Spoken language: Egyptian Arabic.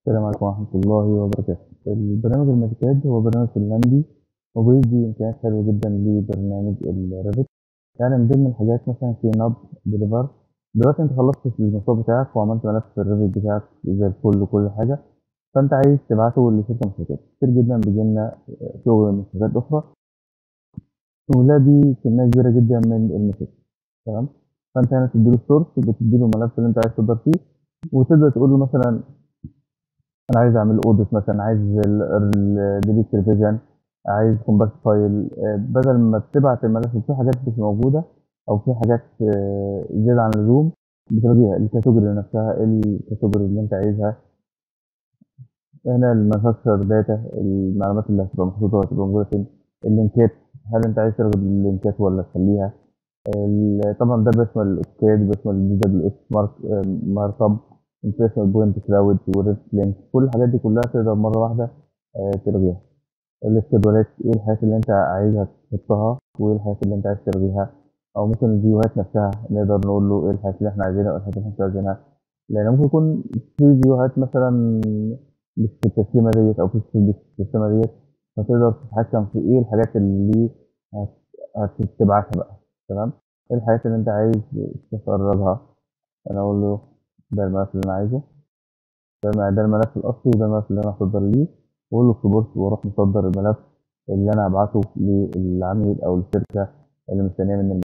السلام عليكم ورحمة الله وبركاته البرنامج الماتيكاد هو برنامج فنلندي وبيدي إمكانيات حلوة جدا لبرنامج الريفت يعني من ضمن الحاجات مثلا في ناب ديليفر دلوقتي انت خلصت المشروع بتاعك وعملت ملف في الريفت بتاعك زي الفل وكل حاجة فانت عايز تبعته لشركة مشتركات كتير جدا بيجيلنا شغل من شركات أخرى ولا دي كمية كبيرة جدا من المسج تمام فانت هنا تديله السورس وبتديله الملف اللي انت عايز تقدر فيه وتبدأ تقول له مثلا انا عايز اعمل اوديت مثلا عايز ديليت ريفيجن عايز كومباكت فايل بدل ما تبعت الملف في حاجات مش موجوده او في حاجات آه، زياده عن اللزوم بتلغيها الكاتيجوري نفسها الكاتيجوري اللي انت عايزها هنا المانفاكتشر داتا المعلومات اللي هتبقى محطوطه هتبقى موجوده فين اللينكات هل انت عايز تلغي اللينكات ولا تخليها ال- طبعا ده باسم الاوكاد باسم الدي دبليو اس مارك مارك اب امبريشن بوينت كلاود وريفت لينك كل الحاجات دي كلها تقدر مره واحده آه، تلغيها الاستقبالات ايه الحاجات اللي انت عايزها تحطها وايه الحاجات اللي انت عايز تلغيها او ممكن الفيوهات نفسها نقدر نقول له ايه الحاجات اللي احنا عايزينها وايه الحاجات اللي احنا مش عايزينها لان ممكن يكون في فيوهات مثلا مش في التسليمه ديت او في مش في التسليمه ديت فتقدر تتحكم في ايه الحاجات اللي هت- هتبعتها بقى تمام ايه الحاجات اللي انت عايز تفرغها انا اقول له ده الملف اللي انا عايزه ده الم- ده الملف الاصلي وده الملف اللي انا هصدر ليه واقول له اكسبورت واروح مصدر الملف اللي انا هبعته للعميل او الشركه اللي مستنيه مني